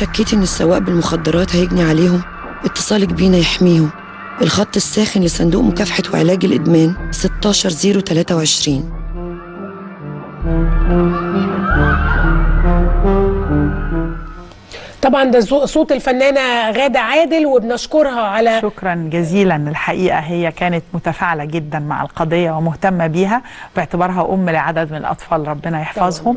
شكيتي إن السواق بالمخدرات هيجني عليهم اتصالك بينا يحميهم الخط الساخن لصندوق مكافحة وعلاج الإدمان 16023 طبعا ده زو- صوت الفنانه غاده عادل وبنشكرها على شكرا جزيلا الحقيقه هي كانت متفاعله جدا مع القضيه ومهتمه بيها باعتبارها ام لعدد من الاطفال ربنا يحفظهم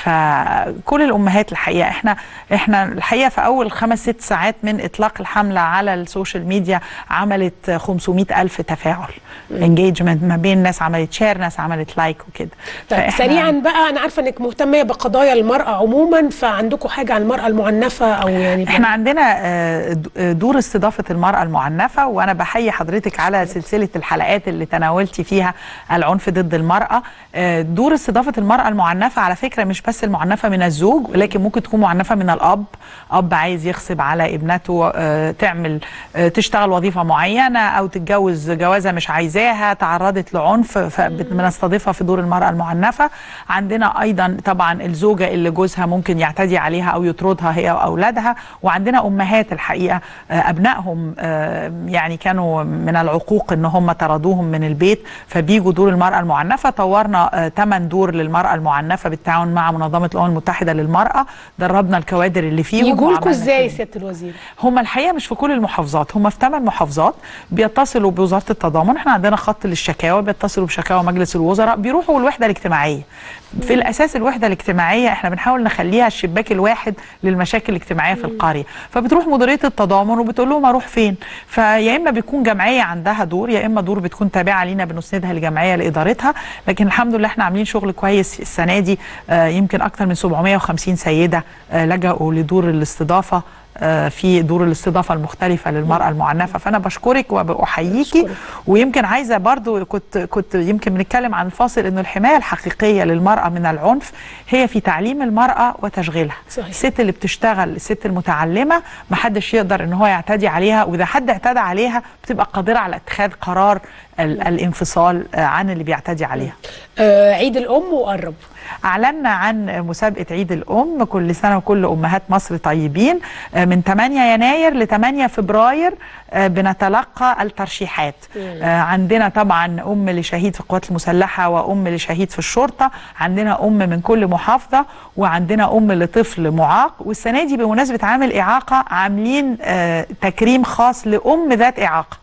فكل الامهات الحقيقه احنا احنا الحقيقه في اول خمس ست ساعات من اطلاق الحمله على السوشيال ميديا عملت 500 الف تفاعل انجيجمنت ما بين ناس عملت شير ناس عملت لايك وكده طيب فإحنا- سريعا بقى انا عارفه انك مهتمه بقضايا المراه عموما فعندكم حاجه عن المراه المعنفه او يعني احنا عندنا آه، د- آه، دور استضافه المراه المعنفه وانا بحيي حضرتك على سلسله الحلقات اللي تناولتي فيها العنف ضد المراه آه، دور استضافه المراه المعنفه على فكره مش بس المعنفه من الزوج ولكن ممكن تكون معنفه من الاب اب عايز يغصب على ابنته آه، تعمل آه، تشتغل وظيفه معينه او تتجوز جوازه مش عايزاها تعرضت لعنف فبنستضيفها في دور المراه المعنفه عندنا ايضا طبعا الزوجه اللي جوزها ممكن يعتدي عليها او يطردها هي واولادها وعندنا امهات الحقيقه آه، ابنائهم آه، يعني كانوا من العقوق ان هم طردوهم من البيت فبيجوا دور المراه المعنفه طورنا 8 دور للمراه المعنفه بالتعاون مع منظمه الامم المتحده للمراه دربنا الكوادر اللي فيهم يجوا لكم وعملنا ازاي سياده الوزير هم الحقيقه مش في كل المحافظات هم في ثمان محافظات بيتصلوا بوزاره التضامن احنا عندنا خط للشكاوى بيتصلوا بشكاوى مجلس الوزراء بيروحوا الوحده الاجتماعيه في الاساس الوحده الاجتماعيه احنا بنحاول نخليها الشباك الواحد للمشاكل الاجتماعيه في القريه فبتروح مديريه التضامن وبتقول لهم اروح فين فيا اما بيكون جمعيه عندها دور يا اما دور بتكون تابعه لينا بنسندها لجمعيه لادارتها لكن الحمد لله احنا عاملين شغل كويس السنه دي آه، يمكن اكثر من 750 سيده آه، لجأوا لدور الاستضافه آه، في دور الاستضافه المختلفه للمراه المعنفه فانا بشكرك وبحييكي ويمكن عايزه برضو كنت كنت يمكن بنتكلم عن الفاصل انه الحمايه الحقيقيه للمراه من العنف هي في تعليم المراه وتشغيلها صحيح. الست اللي بتشتغل الست المتعلمه ما حدش يقدر ان هو يعتدي عليها واذا حد اعتدى عليها بتبقى قادره على اتخاذ قرار ال- الانفصال آه، عن اللي بيعتدي عليها آه عيد الام وقرب أعلنا عن مسابقة عيد الأم كل سنة وكل أمهات مصر طيبين آه، من 8 يناير ل 8 فبراير آه، بنتلقى الترشيحات آه، عندنا طبعا أم لشهيد في القوات المسلحة وأم لشهيد في الشرطة عندنا أم من كل محافظة وعندنا أم لطفل معاق والسنة دي بمناسبة عام الإعاقة عاملين آه، تكريم خاص لأم ذات إعاقة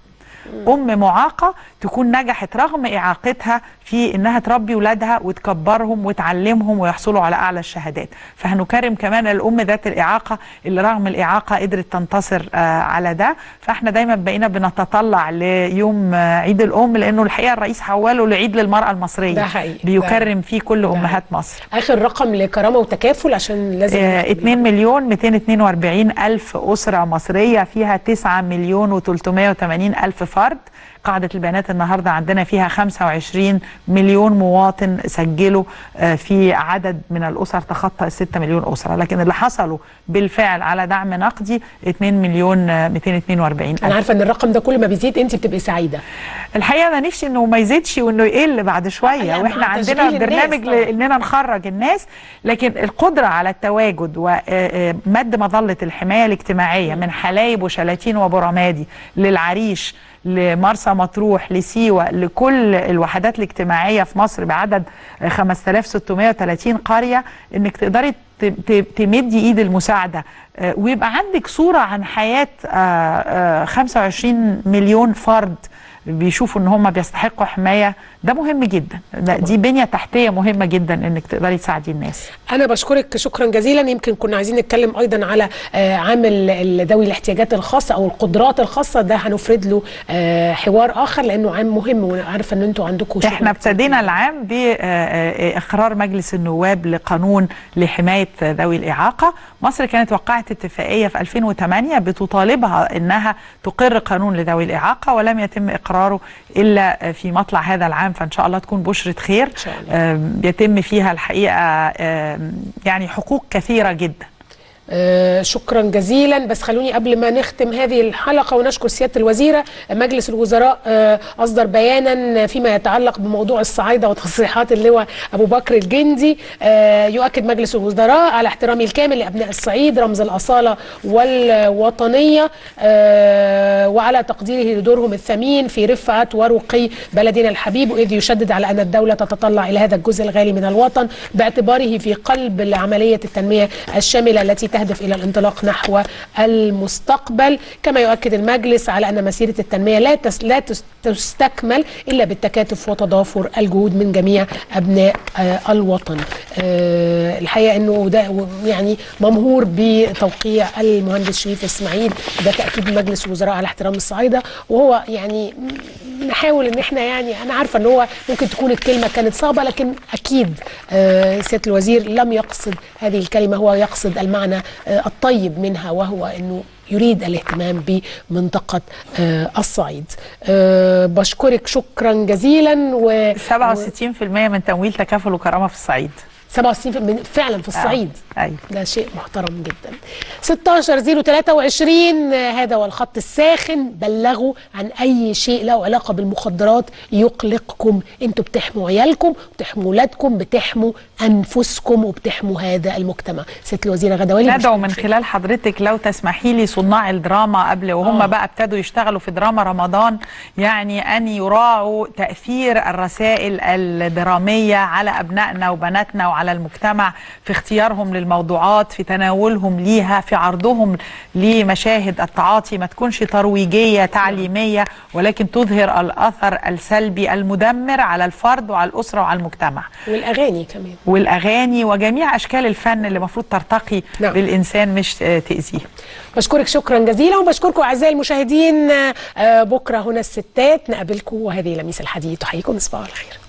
ام معاقه تكون نجحت رغم اعاقتها في انها تربي ولادها وتكبرهم وتعلمهم ويحصلوا على اعلى الشهادات فهنكرم كمان الام ذات الاعاقه اللي رغم الاعاقه قدرت تنتصر آه على ده فاحنا دايما بقينا بنتطلع ليوم آه عيد الام لانه الحقيقه الرئيس حوله لعيد للمراه المصريه ده حقيقي. بيكرم فيه كل امهات مصر اخر رقم لكرامه وتكافل عشان لازم آه، 2 مليون 242 ألف أسرة مصرية فيها 9 مليون و380 ألف فرد قاعدة البيانات النهاردة عندنا فيها 25 مليون مواطن سجلوا آه، في عدد من الأسر تخطى 6 مليون أسرة لكن اللي حصلوا بالفعل على دعم نقدي 2 مليون آه، 242 ألف انا عارفه ان الرقم ده كل ما بيزيد انت بتبقي سعيده الحقيقه انا نفسي انه ما يزيدش وانه يقل بعد شويه لا، واحنا مع عندنا تشغيل الناس برنامج طبعاً. لاننا نخرج الناس لكن القدره على التواجد ومد مظله الحمايه الاجتماعيه من حلايب وشلاتين وبرمادي للعريش لمرسى مطروح لسيوه لكل الوحدات الاجتماعيه في مصر بعدد 5630 قريه انك تقدري ت- ت- تمدي ايد المساعده آه، ويبقى عندك صوره عن حياه آه، آه، 25 مليون فرد بيشوفوا ان هم بيستحقوا حمايه ده مهم جدا ده- دي بنيه تحتيه مهمه جدا انك تقدري تساعدي الناس انا بشكرك شكرا جزيلا يمكن كنا عايزين نتكلم ايضا على آه، عامل ال- ذوي الاحتياجات الخاصه او القدرات الخاصه ده هنفرد له آه، حوار اخر لانه عام مهم وانا عارفه ان انتوا عندكم شغل احنا ابتدينا العام باقرار مجلس النواب لقانون لحمايه ذوي الاعاقه مصر كانت وقعت اتفاقيه في 2008 بتطالبها انها تقر قانون لذوي الاعاقه ولم يتم اقراره الا في مطلع هذا العام فان شاء الله تكون بشره خير آم، يتم فيها الحقيقه آم، يعني حقوق كثيره جدا آه، شكرا جزيلا بس خلوني قبل ما نختم هذه الحلقة ونشكر سيادة الوزيرة مجلس الوزراء آه، أصدر بيانا فيما يتعلق بموضوع الصعايدة وتصريحات اللواء أبو بكر الجندي آه، يؤكد مجلس الوزراء على احترامه الكامل لأبناء الصعيد رمز الأصالة والوطنية آه، وعلى تقديره لدورهم الثمين في رفعة ورقي بلدنا الحبيب وإذ يشدد على أن الدولة تتطلع إلى هذا الجزء الغالي من الوطن باعتباره في قلب عملية التنمية الشاملة التي تهدف إلى الانطلاق نحو المستقبل كما يؤكد المجلس على أن مسيرة التنمية لا تس لا تس- تستكمل إلا بالتكاتف وتضافر الجهود من جميع أبناء آه، الوطن آه، الحقيقة أنه ده و- يعني ممهور بتوقيع المهندس شريف إسماعيل ده تأكيد مجلس الوزراء على احترام الصعايدة وهو يعني نحاول ان احنا يعني انا عارفه ان هو ممكن تكون الكلمه كانت صعبه لكن اكيد آه، سياده الوزير لم يقصد هذه الكلمه هو يقصد المعنى آه، الطيب منها وهو انه يريد الاهتمام بمنطقه آه، الصعيد آه، بشكرك شكرا جزيلا و 67% من تمويل تكافل وكرامه في الصعيد 67 من- فعلا في الصعيد ايوه ده شيء محترم جدا 16 023 هذا هو الخط الساخن بلغوا عن اي شيء له علاقه بالمخدرات يقلقكم انتوا بتحموا عيالكم بتحموا ولادكم بتحموا انفسكم وبتحموا هذا المجتمع ست الوزيره غدوالي ندعو من خلال حضرتك لو تسمحي لي صناع الدراما قبل وهم آه. آه. بقى ابتدوا يشتغلوا في دراما رمضان يعني ان يراعوا تاثير الرسائل الدراميه على ابنائنا وبناتنا وعلى المجتمع في اختيارهم للموضوعات في تناولهم ليها في عرضهم لمشاهد التعاطي ما تكونش ترويجيه تعليميه ولكن تظهر الاثر السلبي المدمر على الفرد وعلى الاسره وعلى المجتمع والاغاني كمان والاغاني وجميع اشكال الفن اللي المفروض ترتقي نعم. بالانسان مش آه، تاذيه بشكرك شكرا جزيلا وبشكركم اعزائي المشاهدين آه، بكره هنا الستات نقابلكم وهذه لميس الحديد تحييكم تصبحوا على خير